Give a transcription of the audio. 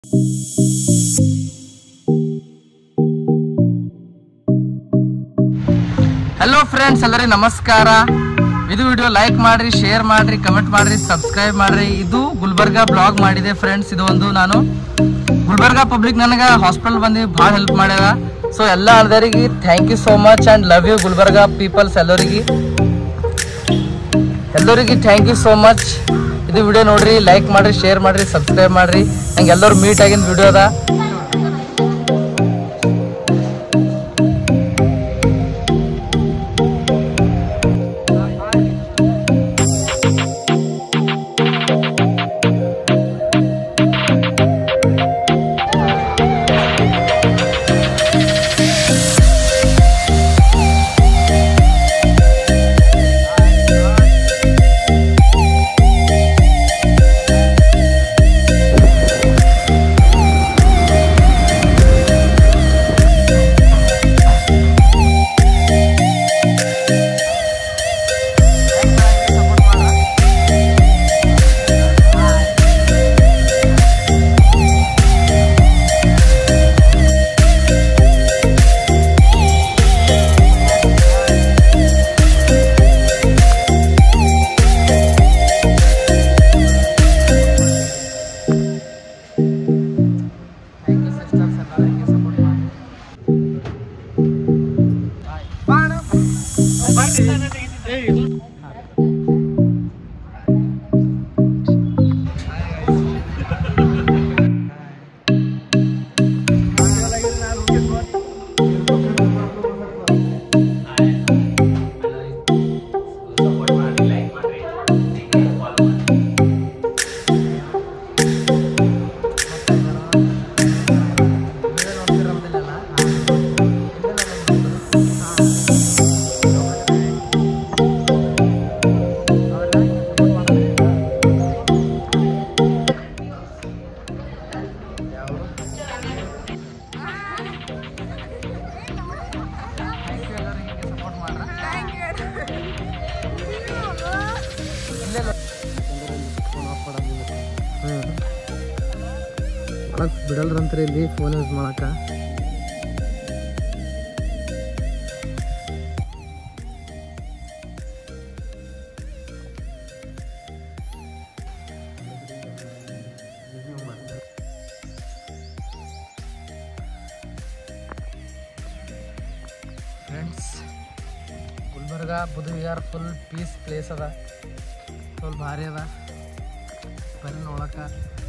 hello friends ಎಲ್ಲರಿಗೂ ನಮಸ್ಕಾರ ಇದು ವಿಡಿಯೋ ಲೈಕ್ ಮಾಡ್ರಿ ಶೇರ್ ಮಾಡ್ರಿ ಕಮೆಂಟ್ ಮಾಡ್ರಿ ಸಬ್ಸ್ಕ್ರೈಬ್ ಮಾಡ್ರಿ ಇದು ಗುಲ್ಬರ್ಗಾ ಬ್ಲಾಗ್ ಮಾಡಿದೆ ಫ್ರೆಂಡ್ಸ್ ಇದು ಒಂದು ನಾನು ಗುಲ್ಬರ್ಗಾ ಪಬ್ಲಿಕ್ ನನಗೆ ಹಾಸ್ಪಿಟಲ್ ಬಂದು ಭಾಳ ಹೆಲ್ಪ್ ಮಾಡ್ಯಾರ ಸೊ ಎಲ್ಲ ಅಳ್ದರಿಗೆ thank you so much and love you Gulbarga peoples ಎಲ್ಲರಿಗೆ ಎಲ್ಲರಿಗೆ ಥ್ಯಾಂಕ್ ಯು ಸೋ ಮಚ್ ಇದು ವಿಡಿಯೋ ನೋಡ್ರಿ ಲೈಕ್ ಮಾಡ್ರಿ ಶೇರ್ ಮಾಡ್ರಿ ಸಬ್ಸ್ಕ್ರೈಬ್ ಮಾಡ್ರಿ ನಂಗೆ ಎಲ್ಲರೂ ಮೀಟ್ ಆಗಿನ ವಿಡಿಯೋ ಅದ ಥ್ಯಾಂಕ್ ಯು ಸಿಸ್ಟರ್ಸ್ ಎಲ್ಲ ಹಿಂಗೆ ಸಪೋರ್ಟ್ ಮಾಡಿ ಸಪೋರ್ಟ್ ಮಾಡ್ರ ಮಾಡಕ್ ಬಿಡಲ್ರಂತ್ರಿ ಇಲ್ಲಿ ಫೋನ್ ಯೂಸ್ ಮಾಡಕ friends Gulbarga Buddhavihar full peace place ಅದ ಫುಲ್ ಭಾರಿ ಅದ ಬರೀ ನೋಡಕ್ಕೆ